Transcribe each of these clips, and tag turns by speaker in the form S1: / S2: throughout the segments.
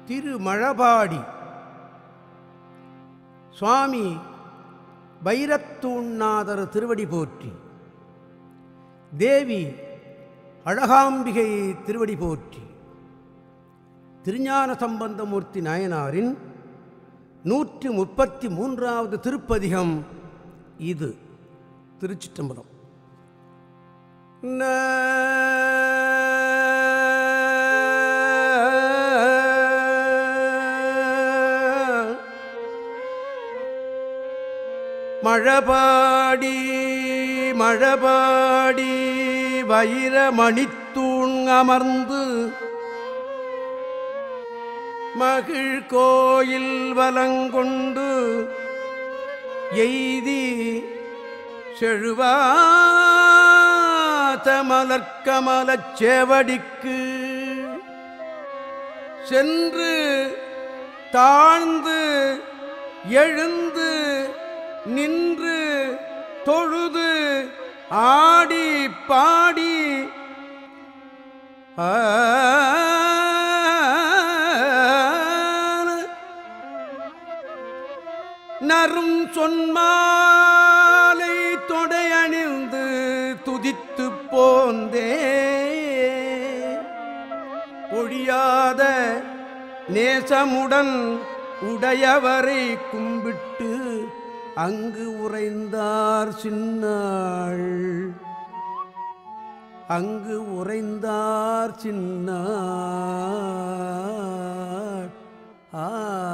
S1: திருமழபாடி சுவாமி வைரத்தூண்ணாதர் திருவடி போற்றி தேவி அழகாம்பிகை திருவடி போற்றி திருஞான சம்பந்தமூர்த்தி நாயனாரின் நூற்றி முப்பத்தி மூன்றாவது திருப்பதிகம் இது திருச்சிற்றம்பலம் மழபாடி மழபாடி வைரமணித்தூண் அமர்ந்து மகிழ் கோயில் வலங்கொண்டு எய்தி செழுவாத மலர்க்கமலச் சேவடிக்கு சென்று தாழ்ந்து எழுந்து நின்று தொழுது ஆடி பாடி ஆன நரும் சொன்மாலை தொடையணிந்து துதித்து போந்தே ஒழியாத நேசமுடன் உடையவரை கும்பிட்டு அங்கு உறைந்தார் சின்னாள் அங்கு உறைந்தார் சின்னாள் ஆ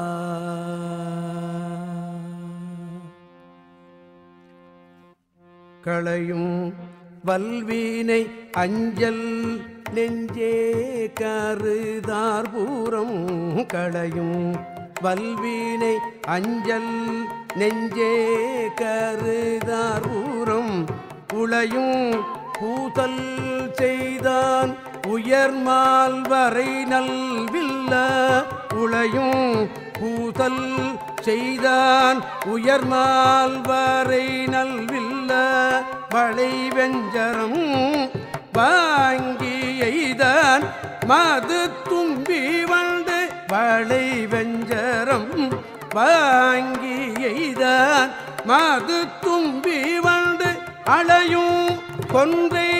S1: களையும் வல்வீனை அஞ்சல் நெஞ்சே கருதார் பூரம் களையும் வல்வீனை அஞ்சல் நெஞ்சே கருதார் பூரம் உளையும் பூதல் செய்தான் உயர்மால் வரை நல்வில்ல உளையும் பூதல் செய்தான் உயர்மால் வரை நல்வில்ல வளை வெஞ்சரம் வாங்கி எய்தான் மது தும்பி வந்து வளை வெஞ்சரம் வாங்கி எய்தான் மது தும்பி வந்து அலையும் கொன்றை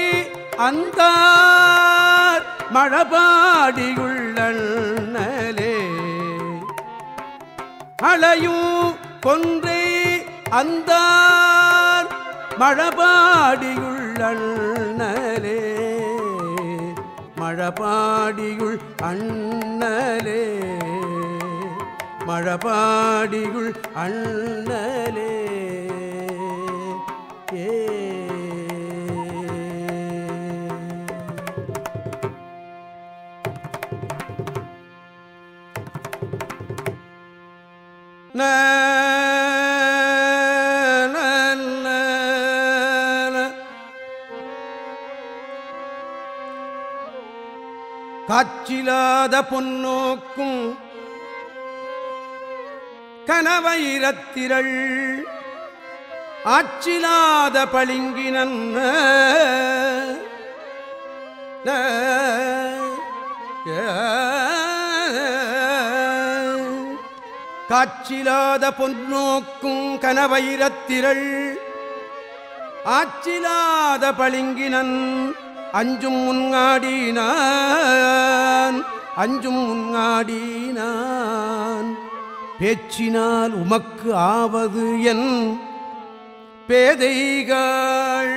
S1: அந்தார் மழபாடியுள்ளே அலையும் கொன்றை அந்தார் மழபாடியுள்ளே மழபாடியுள் அண்ணலே மழபாடியுள் அண்ணலே ஏ ந ந ந ந. காச்சிலாத பொன்னோக்கும் கனவைரத்திரள் ஆச்சிலாத பளிங்கினன் காச்சிலாத பொன்னோக்கும் கனவைரத்திரள் ஆச்சிலாத பளிங்கினன் அஞ்சும் முன்காடினான் அஞ்சும் முன்காடினான் பேச்சினால் உமக்கு ஆவது என் பேதைகள்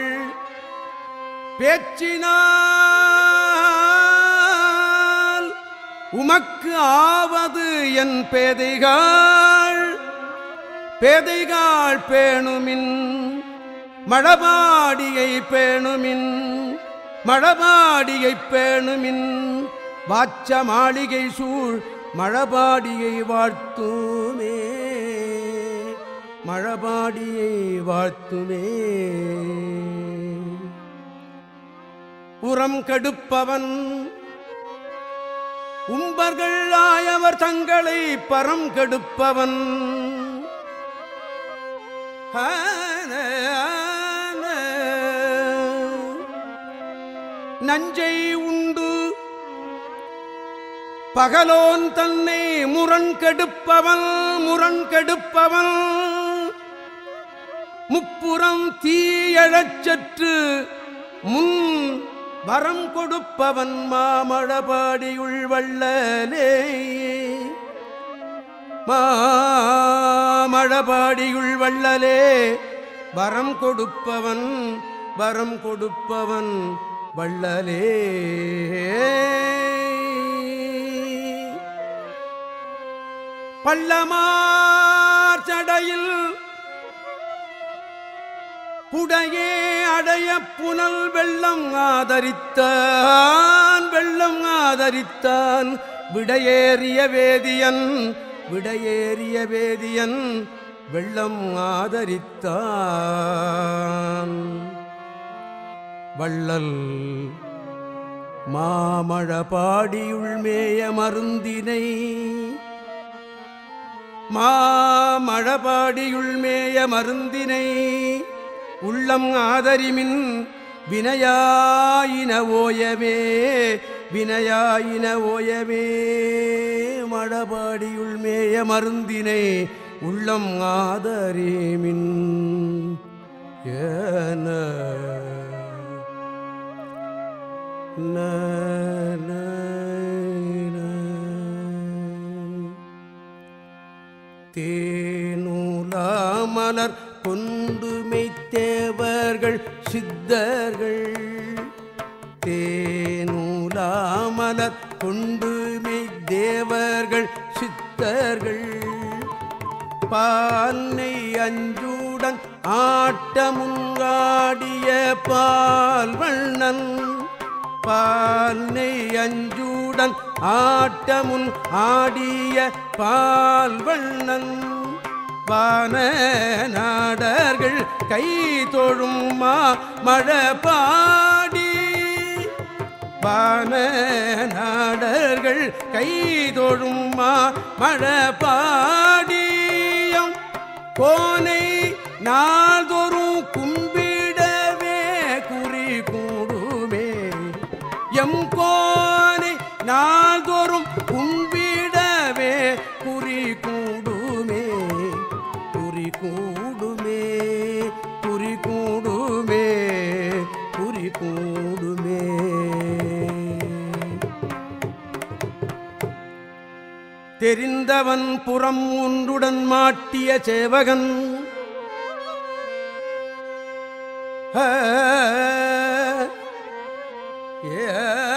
S1: பேச்சினால் உமக்கு ஆவது என் பேதைகள் பேதைகள் பேணுமின் மழபாடியை பேணுமின் மழபாடியை பேணுமின் வாச்ச மாளிகை சூழ் மழபாடியை வாழ்த்துமே மழபாடியை வாழ்த்துமே உரம் கடுப்பவன் உம்பர்கள் ஆயவர் தங்களை பரம் கெடுப்பவன் ஆன, ஆன. நஞ்சை உண்டு பகலோன் தன்னை முரண்கெடுப்பவன் முரண்கெடுப்பவன் முப்புறம் தீயழச்சற்று முன் வரம் கொடுப்பவன் மாமழபாடியுள் வள்ளலே மாமழபாடியுள் வள்ளலே வரம் கொடுப்பவன் வரம் கொடுப்பவன் வள்ளலே பள்ளமார் சடையில் புடையே அடைய புனல் வெள்ளம் ஆதரித்தான் வெள்ளம் ஆதரித்தான் விடையேறிய வேதியன் விடையேறிய வேதியன் வெள்ளம் ஆதரித்தான் வள்ளல் மாமழபாடியுள் மேய மருந்தினை மாமழபாடியுள் மேய மருந்தினை உள்ளம் ஆதரிமின் வினையாயின ஓயமே வினையாயின ஓயமே மழபாடியுள் மேய மருந்தினை உள்ளம் ஆதரிமின் ஏன ந, ந, ந. தேனூலாமலர் கொண்டு மெய்த்தேவர்கள் சித்தர்கள் தேனூலாமலர் கொண்டு மெய்தேவர்கள் சித்தர்கள் பால்னை அஞ்சுடன் ஆட்டமுங்காடிய பால்வண்ணன் பால்னை அஞ்சுடன் ஆட்டமுன் ஆடிய பால்வண்ணன் வான நாடர்கள் கை தொழும் மா மழபாடி வான நாடர்கள் கை தொழும் மா மழபாடியம் கோனை நாள்தோறும் கும்பிடவே குறி கூடுமே எம் கோனை நாள்தோறும் கும்பிடவே குறி கூடுமே குறி கூடுமே குறி கூடுமே குறி கூடுமே தெரிந்தவன் புறம் ஒன்றுடன் மாட்டிய சேவகன் ஆ, ஏ,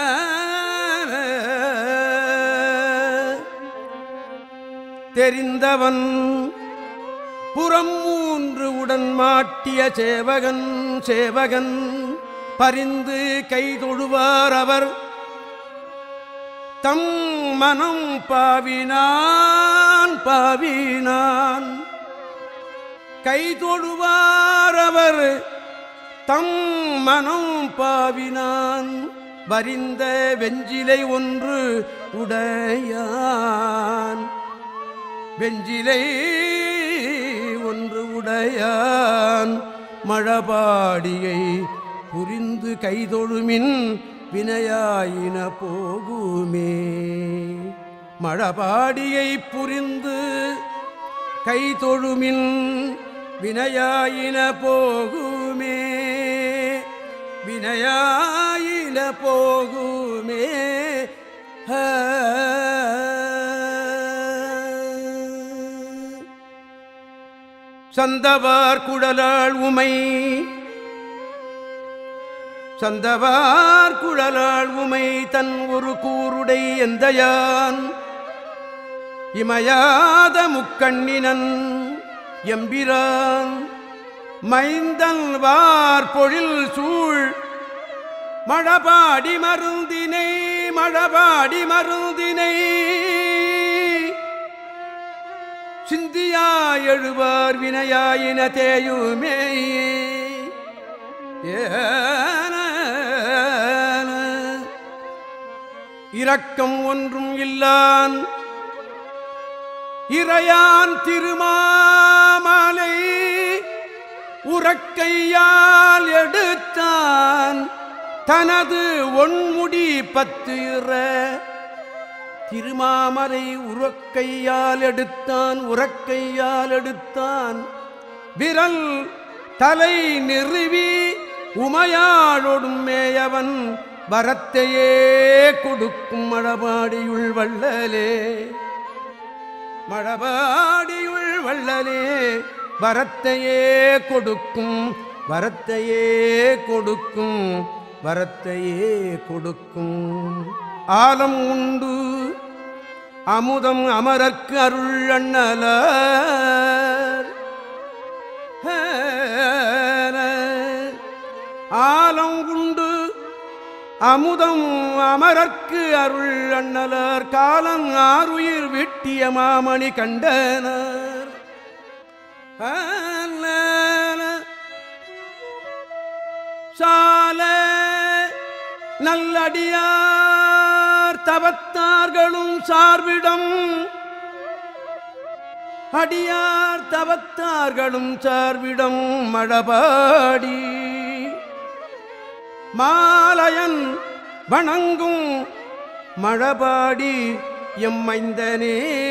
S1: தெரிந்தவன் புறம் மூன்று உடன் மாட்டிய சேவகன் சேவகன் பரிந்து கை தொழுவார் அவர் தம் மனம் பாவினான் பாவினான் கை தொழுவார் அவர் தம் மனம் பாவினான் வரிந்த வெஞ்சிலை ஒன்று உடையான் வெஞ்சிலை ஒன்று உடையான் மழபாடியை புரிந்து கைதொழுமின் வினையாயின போகுமே மழபாடியை புரிந்து கைதொழுமின் வினையாயின போகுமே வினையாயின போகுமே ஆ. சந்தவார் குழலாள் உமை சந்தவார் குழலாள் உமை தன் ஒரு கூருடை எந்தையான் இமையாத முக்கண்ணினன் எம்பிரான் மைந்தன் வார் பொழில் சூழ் மழபாடி மருந்தினை மழபாடி மருந்தினை சிந்தியா எழுவார் வினையாயின தேயுமே ஏன இரக்கம் ஒன்றும் இல்லான் இறையான் திருமாமலை உறக்கையால் எடுத்தான் தனது ஒன்முடி பத்து இற திருமாமலை உரக்கையால் எடுத்தான் உரக்கையால் எடுத்தான் விரல் தலை நிறுவி உமையாளொடும் மேயவன் வரத்தையே கொடுக்கும் மழபாடியுள் வள்ளலே மழபாடியுள் வள்ளலே வரத்தையே கொடுக்கும் வரத்தையே கொடுக்கும் வரத்தையே கொடுக்கும் ஆலம் உண்டு அமுதம் அமரர்க்கு அருள் அண்ணலர் ஆலம் உண்டு அமுதம் அமரர்க்கு அருள் அண்ணலர் காலம் ஆறுயிர் வெட்டிய மாமணி கண்டனர் சால நல்லடியார் தவத்தார்களும் சார்பிடம் அடியார் தவத்தார்களும் சார்பிடம் மழபாடி மாலயன் வணங்கும் மழபாடி எம்மைந்தனே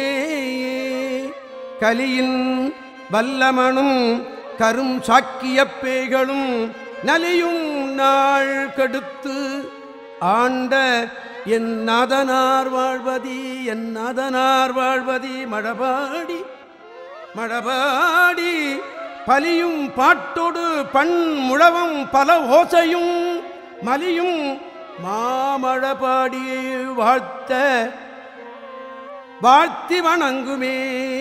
S1: கலியின் வல்லமனும் கரும் சாக்கிய பேய்களும் நலியும் நாள் கெடுத்து ஆண்ட என் நாதனார் வாழ்வதி என் நாதனார் வாழ்வதி மழபாடி மழபாடி பலியும் பாட்டொடு பண் முழவும் பல ஓசையும் மலியும் மாமழபாடியை வாழ்த்த வாழ்த்தி வணங்குமே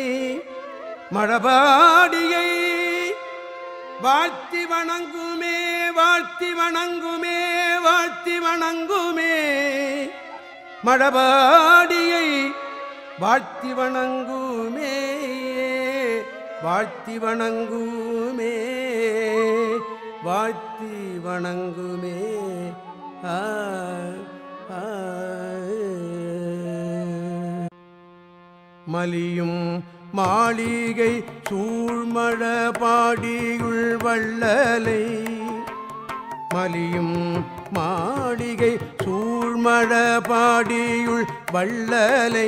S1: மழபாடியை வாழ்த்தி வணங்குமே வாழ்த்தி வணங்குமே வாழ்த்தி வணங்குமே மழபாடியை வாழ்த்தி வணங்குமே வாழ்த்தி வணங்குமே வாழ்த்தி வணங்குமே ஆ ஆ. மலியும் மாளிகை சூழ்மழ பாடியுள் வள்ளலை மலியும் மாளிகை சூழ்மழ பாடியுள் வள்ளலை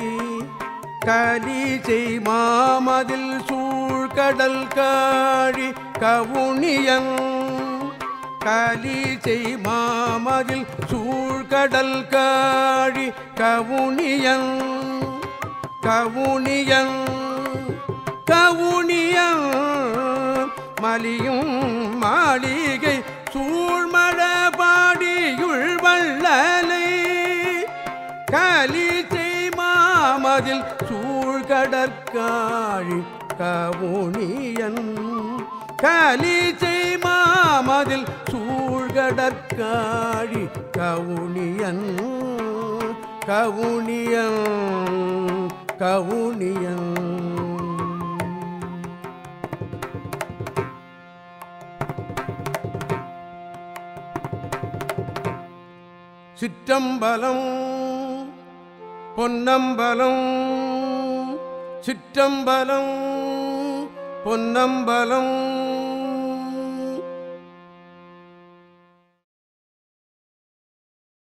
S1: கலிசை மாமதில் சூழ்கடல் காழி கவுனியன் கலிசை மாமதில் சூழ்கடல் காழி கவுனியன் கவுனியன் கவுனியன் மலியும் மாளிகை சூழ்மழ பாடியுள் வள்ளலை கலிசை மாமதில் சூழ்கடற்காழி கவுனியன் கலிசை மாமதில் சூழ்கடற்காழி கவுனியன் கவுனியன் கவுனியன் சிற்றம்பலம் பொன்னம்பலம் சிற்றம்பலம் பொன்னம்பலம்